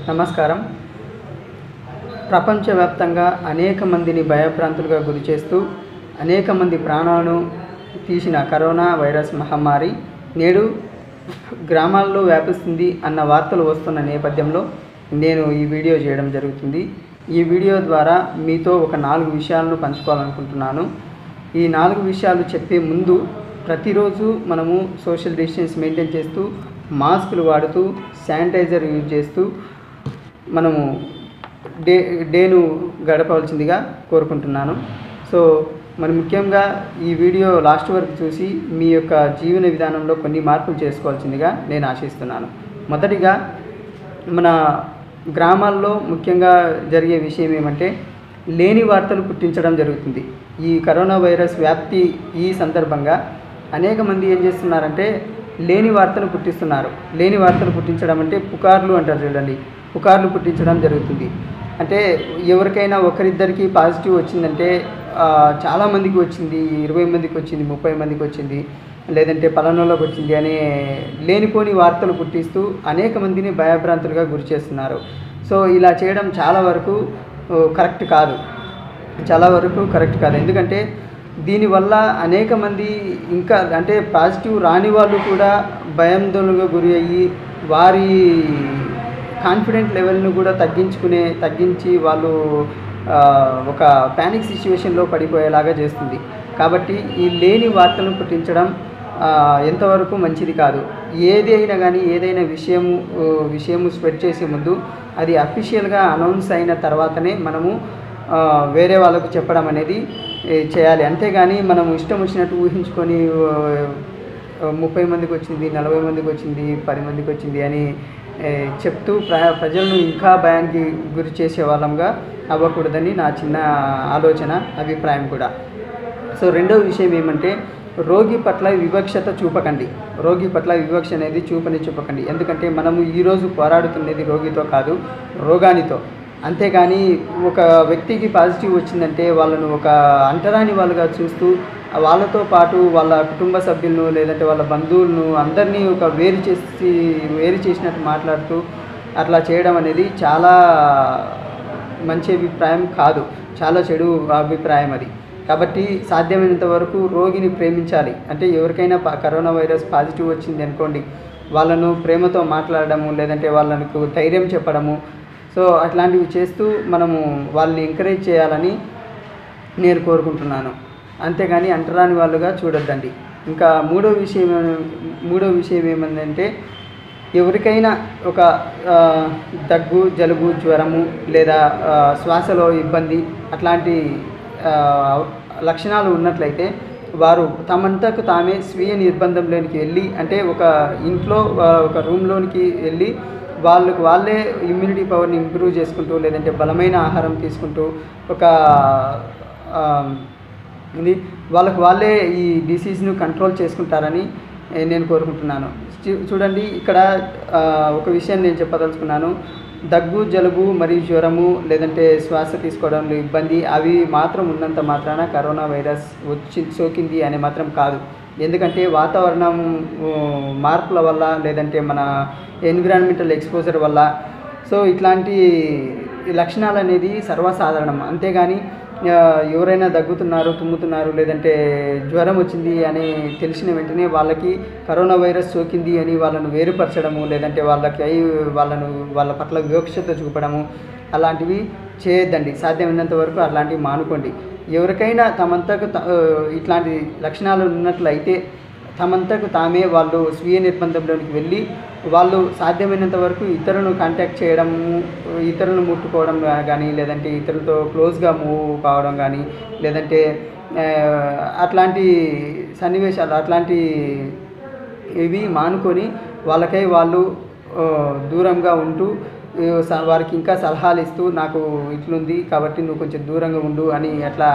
నమస్కారం ప్రపంచవ్యాప్తంగా అనేక మందిని భయభ్రాంతులుగా గురి చేస్తూ అనేక మంది ప్రాణాలను తీసిన కరోనా వైరస్ మహమ్మారి నేడు గ్రామాల్లో వ్యాపిస్తుంది అన్న వార్తలు వస్తున్న నేపథ్యంలో నేను ఈ వీడియో చేయడం జరుగుతుంది ఈ వీడియో ద్వారా మీతో ఒక నాలుగు విషయాలను పంచుకోవాలనుకుంటున్నాను ఈ నాలుగు విషయాలు చెప్పే ముందు ప్రతిరోజు మనము సోషల్ డిస్టెన్స్ మెయింటైన్ చేస్తూ మాస్కులు వాడుతూ శానిటైజర్ యూజ్ చేస్తూ మనము డే డేను గడపవలసిందిగా కోరుకుంటున్నాను సో మరి ముఖ్యంగా ఈ వీడియో లాస్ట్ వరకు చూసి మీ యొక్క జీవన విధానంలో కొన్ని మార్పులు చేసుకోవాల్సిందిగా నేను ఆశిస్తున్నాను మొదటిగా మన గ్రామాల్లో ముఖ్యంగా జరిగే విషయం ఏమంటే లేని వార్తలు పుట్టించడం జరుగుతుంది ఈ కరోనా వైరస్ వ్యాప్తి ఈ సందర్భంగా అనేక మంది ఏం చేస్తున్నారంటే లేని వార్తలు పుట్టిస్తున్నారు లేని వార్తలు పుట్టించడం అంటే పుకార్లు అంటారు చూడండి పుకార్లు పుట్టించడం జరుగుతుంది అంటే ఎవరికైనా ఒకరిద్దరికి పాజిటివ్ వచ్చిందంటే ఆ, చాలా మందికి వచ్చింది ఇరవై మందికి వచ్చింది ముప్పై మందికి వచ్చింది లేదంటే పలానోళ్ళకి వచ్చింది అనే లేనిపోని వార్తలు పుట్టిస్తూ అనేక మందిని భయభ్రాంతులుగా గురి చేస్తున్నారు సో ఇలా చేయడం చాలా వరకు ఓ, కరెక్ట్ కాదు చాలా వరకు కరెక్ట్ కాదు ఎందుకంటే దీనివల్ల అనేక మంది ఇంకా అంటే పాజిటివ్ రాని వాళ్ళు కూడా భయాందోళనగా గురి అయ్యి వారి కాన్ఫిడెంట్ లెవెల్ను కూడా తగ్గించుకునే తగ్గించి వాళ్ళు ఆ, ఒక ప్యానిక్ సిచ్యువేషన్లో పడిపోయేలాగా చేస్తుంది కాబట్టి ఈ లేని వార్తలను పుట్టించడం ఆ, ఎంతవరకు మంచిది కాదు ఏది అయినా కానీ ఏదైనా విషయము ఆ, విషయము స్ప్రెడ్ చేసే ముందు అది అఫీషియల్గా అనౌన్స్ అయిన తర్వాతనే మనము ఆ, వేరే వాళ్ళకు చెప్పడం అనేది ఏ, చేయాలి అంతేగాని మనం ఇష్టం వచ్చినట్టు ఊహించుకొని ఆ, ముప్పై మందికి వచ్చింది నలభై మందికి వచ్చింది పది మందికి వచ్చింది అని ఏ, చెప్తూ ప్ర ప్రజలను ఇంకా భయానికి గురి చేసే వాళ్ళంగా అవ్వకూడదని నా చిన్న ఆలోచన అభిప్రాయం కూడా సో రెండవ విషయం ఏమంటే రోగి పట్ల వివక్షత చూపకండి రోగి పట్ల వివక్ష అనేది చూపని చూపకండి ఎందుకంటే మనము ఈరోజు పోరాడుతున్నది రోగితో కాదు రోగానితో అంతేగాని ఒక వ్యక్తికి పాజిటివ్ వచ్చిందంటే వాళ్ళను ఒక అంటరాని వాళ్ళుగా చూస్తూ వాళ్ళతో పాటు వాళ్ళ కుటుంబ సభ్యులను లేదంటే వాళ్ళ బంధువులను అందరినీ ఒక వేరు చేసి వేరు చేసినట్టు మాట్లాడుతూ అట్లా చేయడం అనేది చాలా మంచి అభిప్రాయం కాదు చాలా చెడు అభిప్రాయం అది కాబట్టి సాధ్యమైనంత వరకు రోగిని ప్రేమించాలి అంటే ఎవరికైనా ప- కరోనా వైరస్ పాజిటివ్ వచ్చింది అనుకోండి వాళ్ళను ప్రేమతో మాట్లాడడము లేదంటే వాళ్ళకు ధైర్యం చెప్పడము సో అట్లాంటివి చేస్తూ మనము వాళ్ళని ఎంకరేజ్ చేయాలని నేను కోరుకుంటున్నాను అంతేగాని అంటరాని వాళ్ళుగా చూడొద్దండి ఇంకా మూడో విషయం ఏమ- మూడో విషయం ఏమందంటే ఎవరికైనా ఒక ఆ, దగ్గు జలుబు జ్వరము లేదా ఆ, శ్వాసలో ఇబ్బంది అట్లాంటి ఆ, లక్షణాలు ఉన్నట్లయితే వారు తమంతకు తామే స్వీయ నిర్బంధంలోనికి వెళ్ళి అంటే ఒక ఇంట్లో ఆ, ఒక రూమ్లోనికి వెళ్ళి వాళ్ళకు వాళ్ళే ఇమ్యూనిటీ పవర్ని ఇంప్రూవ్ చేసుకుంటూ లేదంటే బలమైన ఆహారం తీసుకుంటూ ఒక ఆ, ఇది వాళ్ళకు వాళ్ళే ఈ డిసీజ్ను కంట్రోల్ చేసుకుంటారని ఏ, నేను కోరుకుంటున్నాను చూ- చూడండి ఇక్కడ ఆ, ఒక విషయం నేను చెప్పదలుచుకున్నాను దగ్గు జలుబు మరియు జ్వరము లేదంటే శ్వాస తీసుకోవడంలో ఇబ్బంది అవి మాత్రం ఉన్నంత మాత్రాన కరోనా వైరస్ వచ్చి సోకింది అని మాత్రం కాదు ఎందుకంటే వాతావరణం ఊ, మార్పుల వల్ల లేదంటే మన ఎన్విరాన్మెంటల్ ఎక్స్పోజర్ వల్ల సో ఇట్లాంటి లక్షణాలు అనేది సర్వసాధారణం అంతేగాని ఆ, ఎవరైనా దగ్గుతున్నారు తుమ్ముతున్నారు లేదంటే జ్వరం వచ్చింది అని తెలిసిన వెంటనే వాళ్ళకి కరోనా వైరస్ సోకింది అని వాళ్ళను వేరుపరచడము లేదంటే వాళ్ళకి అయి వాళ్ళను వాళ్ళ పట్ల వివక్షత చూపడము అలాంటివి చేయొద్దండి సాధ్యమైనంత వరకు అలాంటివి మానుకోండి ఎవరికైనా తమంతకు త- ఆ, ఇట్లాంటి లక్షణాలు ఉన్నట్లయితే తమంతకు తామే వాళ్ళు స్వీయ నిర్బంధంలోనికి వెళ్ళి వాళ్ళు సాధ్యమైనంత వరకు ఇతరులను కాంటాక్ట్ చేయడము ఇతరులను ముట్టుకోవడం కానీ లేదంటే ఇతరులతో క్లోజ్గా మూవ్ కావడం కానీ లేదంటే ఆ, అట్లాంటి సన్నివేశాలు అట్లాంటి ఇవి మానుకొని వాళ్ళకై వాళ్ళు ఆ, దూరంగా ఉంటూ ఆ, స- వారికి ఇంకా సలహాలు ఇస్తూ నాకు ఇట్లుంది కాబట్టి నువ్వు కొంచెం దూరంగా ఉండు అని అట్లా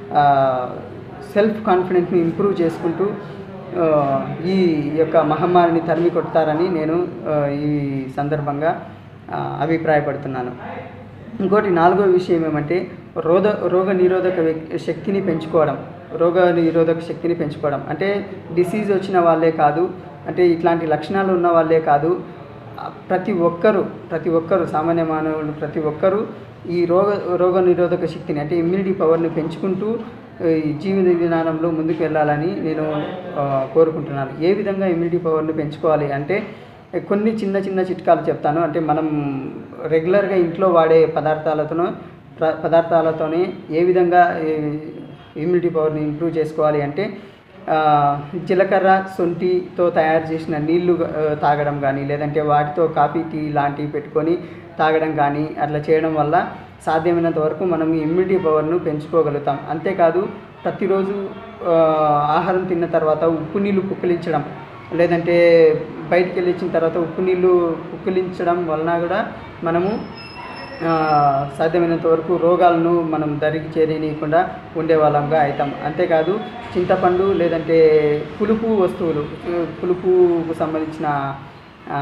సెల్ఫ్ కాన్ఫిడెంట్ని ఇంప్రూవ్ చేసుకుంటూ ఆ, ఈ యొక్క మహమ్మారిని తరిమి కొడతారని నేను ఆ, ఈ సందర్భంగా ఆ, అభిప్రాయపడుతున్నాను ఇంకోటి నాలుగో విషయం ఏమంటే రోగ రోగ నిరోధక వ్యక్- శక్తిని పెంచుకోవడం రోగ నిరోధక శక్తిని పెంచుకోవడం అంటే డిసీజ్ వచ్చిన వాళ్ళే కాదు అంటే ఇట్లాంటి లక్షణాలు ఉన్న వాళ్ళే కాదు ఆ, ప్రతి ఒక్కరూ ప్రతి ఒక్కరూ సామాన్య మానవులు ప్రతి ఒక్కరూ ఈ రోగ రోగ నిరోధక శక్తిని అంటే ఇమ్యూనిటీ పవర్ని పెంచుకుంటూ ఈ జీవన విధానంలో ముందుకు వెళ్ళాలని నేను ఆ, కోరుకుంటున్నాను ఏ విధంగా ఇమ్యూనిటీ పవర్ని పెంచుకోవాలి అంటే కొన్ని చిన్న చిన్న చిట్కాలు చెప్తాను అంటే మనం రెగ్యులర్గా ఇంట్లో వాడే పదార్థాలతోనో ప్ర- పదార్థాలతోనే ఏ విధంగా ఇమ్యూనిటీ పవర్ని ఇంప్రూవ్ చేసుకోవాలి అంటే ఆ, జీలకర్ర శొంఠితో తయారు చేసిన నీళ్లు ఆ, తాగడం కానీ లేదంటే వాటితో కాఫీ టీ లాంటివి పెట్టుకొని తాగడం కానీ అట్లా చేయడం వల్ల సాధ్యమైనంత వరకు మనం ఇమ్యూనిటీ పవర్ను పెంచుకోగలుగుతాం అంతేకాదు ప్రతిరోజు ఆ, ఆహారం తిన్న తర్వాత ఉప్పు నీళ్ళు పుక్కిలించడం లేదంటే బయటికి వెళ్ళి వచ్చిన తర్వాత ఉప్పు నీళ్ళు పుక్కిలించడం వలన కూడా మనము ఆ, సాధ్యమైనంత వరకు రోగాలను మనం దరికి చేరనీయకుండా ఉండే వాళ్ళంగా అవుతాం అంతేకాదు చింతపండు లేదంటే పులుపు వస్తువులు ఉ, పులుపుకు సంబంధించిన ఆ,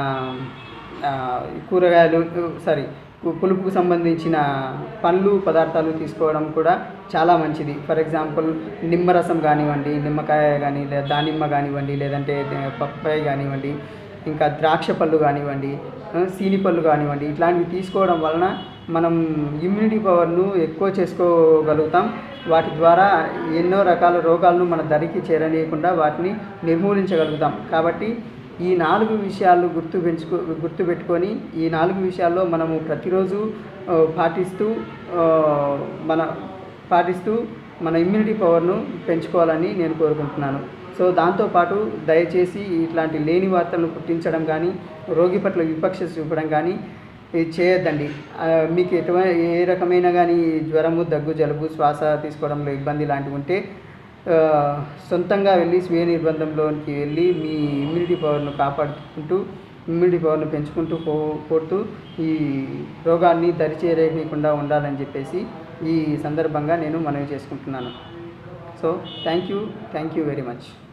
ఆ, కూరగాయలు సారీ పులుపుకు సంబంధించిన పండ్లు పదార్థాలు తీసుకోవడం కూడా చాలా మంచిది ఫర్ ఎగ్జాంపుల్ నిమ్మరసం కానివ్వండి నిమ్మకాయ కానీ లేదా దానిమ్మ కానివ్వండి లేదంటే పప్పాయ కానివ్వండి ఇంకా ద్రాక్ష పళ్ళు కానివ్వండి ఆ, సీని పళ్ళు కానివ్వండి ఇట్లాంటివి తీసుకోవడం వలన మనం ఇమ్యూనిటీ పవర్ను ఎక్కువ చేసుకోగలుగుతాం వాటి ద్వారా ఎన్నో రకాల రోగాలను మన దరికి చేరనీయకుండా వాటిని నిర్మూలించగలుగుతాం కాబట్టి ఈ నాలుగు విషయాలు గుర్తు పెంచుకో గుర్తుపెట్టుకొని ఈ నాలుగు విషయాల్లో మనము ప్రతిరోజు ఆ, పాటిస్తూ ఆ, మన పాటిస్తూ మన ఇమ్యూనిటీ పవర్ను పెంచుకోవాలని నేను కోరుకుంటున్నాను సో దాంతోపాటు దయచేసి ఇట్లాంటి లేని వార్తలను పుట్టించడం కానీ రోగి పట్ల విపక్ష చూపడం కానీ ఇది చేయొద్దండి ఆ, మీకు ఎటువంటి ఏ రకమైన కానీ జ్వరము దగ్గు జలుబు శ్వాస తీసుకోవడంలో ఇబ్బంది లాంటివి ఉంటే ఆ, సొంతంగా వెళ్ళి స్వీయ నిర్బంధంలోకి వెళ్ళి మీ ఇమ్యూనిటీ పవర్ను కాపాడుకుంటూ ఇమ్యూనిటీ పవర్ను పెంచుకుంటూ పో పోతూ ఈ రోగాన్ని దరిచేరేయకుండా ఉండాలని చెప్పేసి ఈ సందర్భంగా నేను మనవి చేసుకుంటున్నాను so thank you thank you very much